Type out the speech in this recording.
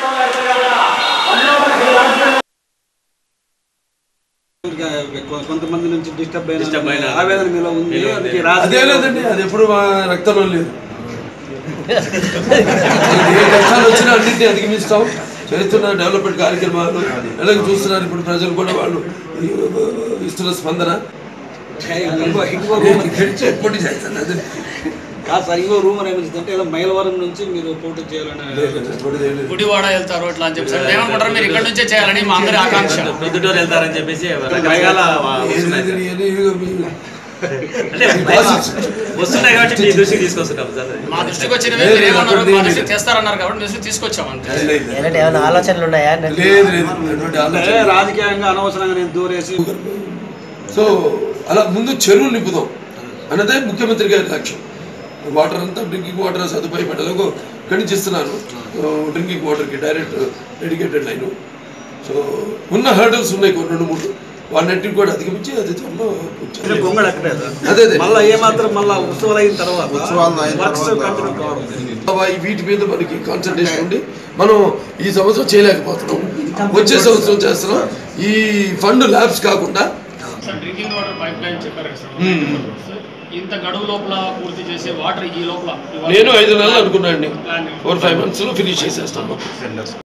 కొ- కొంతమంది నుంచి డిస్టర్బ్ Disturb అయిన అయిన ఆవేదన మీలో ఉంది మీలో ఉంది. అందుకే అదే రాజకీయ లేదండి అది ఎప్పుడు మా రక్తంలో లేదు ఏ కష్టాలు వచ్చినా అన్నింటినీ అధిగమిస్తాం చేస్తున్న డెవలప్మెంట్ కార్యక్రమాలు ఎలాగ చూస్తున్నారు ఇప్పుడు ప్రజలు కూడా వాళ్ళు ఇస్తున్న స్పందన ఇంకో ఇంకో నేను రూమర్ గెలిచి పోటీ చేస్తాను అదే కాదు సార్ ఇంకో రూమర్ ఏమొచ్చిందంటే ఏదో మైలవరం నుంచి మీరు పోటీ చేయాలని లేదు, పోటీ చేయలేదు. గుడివాడ వెళ్తారు ఇట్లా అని చెప్పి సార్ ఏమనుకుంటారు మీరు ఇక్కడ నుంచే చేయాలని మా అందరి ఆకాంక్ష ప్రొద్దుటూరు వెళ్తారని చెప్పేసి భయాల ఏది లేదు, ఏది ఇదిగో మీ- అంటే వస్తున్నాయి కాబట్టి మీ దృష్టికి తీసుకొస్తున్నాం సార్ మా దృష్టికి వచ్చినవి మీరు ఏమన్నారు మా దృష్టికి తెస్తారన్నారు కాబట్టి మీ దృష్టికి తీసుకొచ్చాం అంతే లేదు, లేదు. ఏంటంటే ఏమైనా ఆలోచనలు ఉన్నాయా లేదు లేదు ఎటువంటి అంటే ఆలోచన రాజకీయంగా అనవసరంగా నేను దూరేసి సో అలా ముందు చెరువులు నింపుదాం అన్నదే ముఖ్యమంత్రి గారి లక్ష్యం వాటర్ అంతా డ్రింకింగ్ వాటర్ సదుపాయం పెట్టలకు ఇక్కడి నుంచి ఇస్తున్నాను డ్రింకింగ్ వాటర్కి డైరెక్ట్ డెడికేటెడ్ లైన్ సో ఉన్న హర్డల్స్ ఉన్నాయి కొన్ని రెండు మూడు వాటిని కూడా అధిగమించి అది త్వరలో పూర్తి చేయాలి. గొంగళ అక్కడే సార్. అదే అదే మళ్ళా ఏమాత్రం మళ్ళా ఉత్సవాలు అయిన తర్వాత వర్క్స్ కంటిన్యూ కావాలి ఈ వీటి మీద మనకి కాన్సన్ట్రేషన్ ఉండి మనం ఈ సంవత్సరం చేయలేకపోతున్నాం వచ్చే సంవత్సరం చేస్తున్నాం ఈ ఫండ్ ల్యాబ్స్ కాకుండా sir drinking water pipeline చెప్పారు కదా సార్ ఇంత గడువు లోపల పూర్తి చేసే వాటర్ ఈ లోపల నేను ఐదు నెలలు అనుకున్నాను ప్లాన్ ఫోర్ ఫైవ్ మంత్స్లో ఫినిష్ చేసేస్తాను